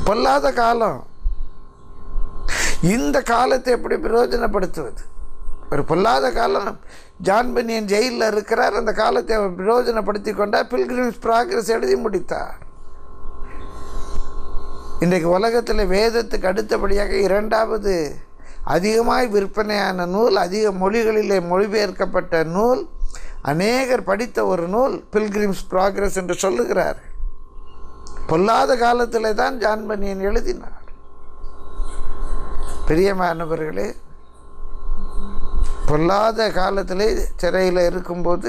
பொல்லாத காலம் இந்த காலத்தை எப்படி பிரயோஜனப்படுத்துவது ஒரு பொல்லாத காலம் ஜான் பனியன் ஜெயிலில் இருக்கிறார் அந்த காலத்தை அவர் பிரயோஜனப்படுத்தி கொண்டார் பில்கிரிம்ஸ் ப்ராக்ரஸ் எழுதி முடித்தார் இன்றைக்கு உலகத்தில் வேதத்துக்கு அடுத்தபடியாக இரண்டாவது அதிகமாய் விற்பனையான நூல் அதிக மொழிகளிலே மொழிபெயர்க்கப்பட்ட நூல் அநேகர் படித்த ஒரு நூல் பில்கிரிம்ஸ் ப்ராக்ரஸ் என்று சொல்லுகிறார் பொல்லாத காலத்தில் தான் ஜான் பனியன் எழுதினார் பிரியமானவர்களே பொல்லாத காலத்திலே சிறையில் இருக்கும்போது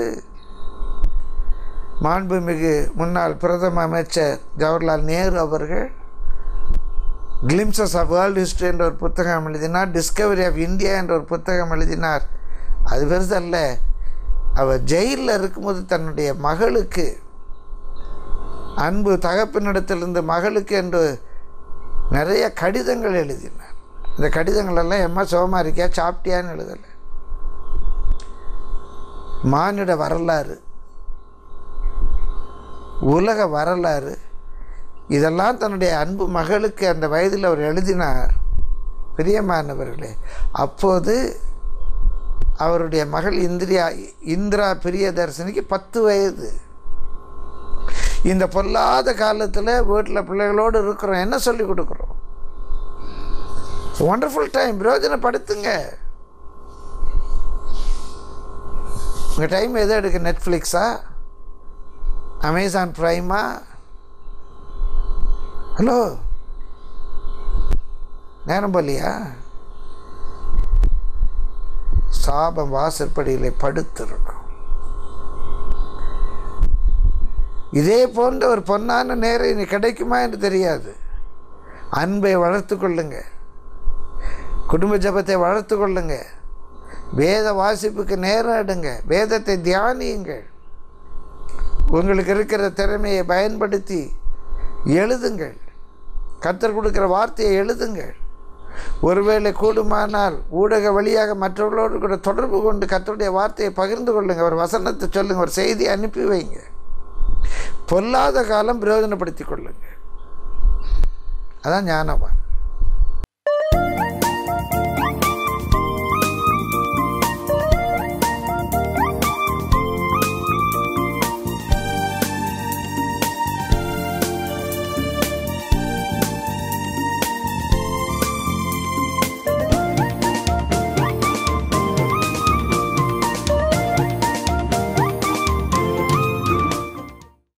மாண்புமிகு முன்னாள் பிரதம அமைச்சர் ஜவஹர்லால் நேரு அவர்கள் கிளிம்சஸ் ஆஃப் வேர்ல்டு ஹிஸ்ட்ரி என்ற ஒரு புத்தகம் எழுதினார் டிஸ்கவரி ஆஃப் இந்தியா என்ற ஒரு புத்தகம் எழுதினார் அது பெருசல்ல அவர் ஜெயிலில் இருக்கும்போது தன்னுடைய மகளுக்கு அன்பு தகப்பனிடத்திலிருந்து மகளுக்கு என்று நிறைய கடிதங்கள் எழுதினார் இந்த கடிதங்களெல்லாம் எம்மா சோமா இருக்கியா சாப்பிட்டியான்னு எழுதலை மானிட வரலாறு உலக வரலாறு இதெல்லாம் தன்னுடைய அன்பு மகளுக்கு அந்த வயதில் அவர் எழுதினார் பிரியமானவர்களே அப்போது அவருடைய மகள் இந்திரியா இந்திரா பிரியதர்ஷினிக்கு பத்து வயது இந்த பொல்லாத காலத்தில் வீட்டில் பிள்ளைகளோடு இருக்கிறோம் என்ன சொல்லி கொடுக்குறோம் ஒண்டர்ஃபுல் டைம் பிரயோஜனப்படுத்துங்க உங்கள் டைம் எது எடுக்க நெட்ஃப்ளிக்ஸா அமேசான் ப்ரைமா ஹலோ நேரம் போலியா சாபம் வாசற்படியில் படுத்திருக்கும் இதே போன்ற ஒரு பொன்னான நேரம் இனி கிடைக்குமா என்று தெரியாது அன்பை வளர்த்து கொள்ளுங்க குடும்ப ஜபத்தை வளர்த்து கொள்ளுங்க வேத வாசிப்புக்கு நேரம் எடுங்க வேதத்தை தியானியுங்கள் உங்களுக்கு இருக்கிற திறமையை பயன்படுத்தி எழுதுங்கள் கத்தர் கொடுக்குற வார்த்தையை எழுதுங்கள் ஒருவேளை கூடுமானால் ஊடக வழியாக மற்றவர்களோடு கூட தொடர்பு கொண்டு கத்தருடைய வார்த்தையை பகிர்ந்து கொள்ளுங்கள் ஒரு வசனத்தை சொல்லுங்கள் ஒரு செய்தி அனுப்பி வைங்க பொல்லாத காலம் பிரயோஜனப்படுத்தி கொள்ளுங்கள் அதான் ஞானவான்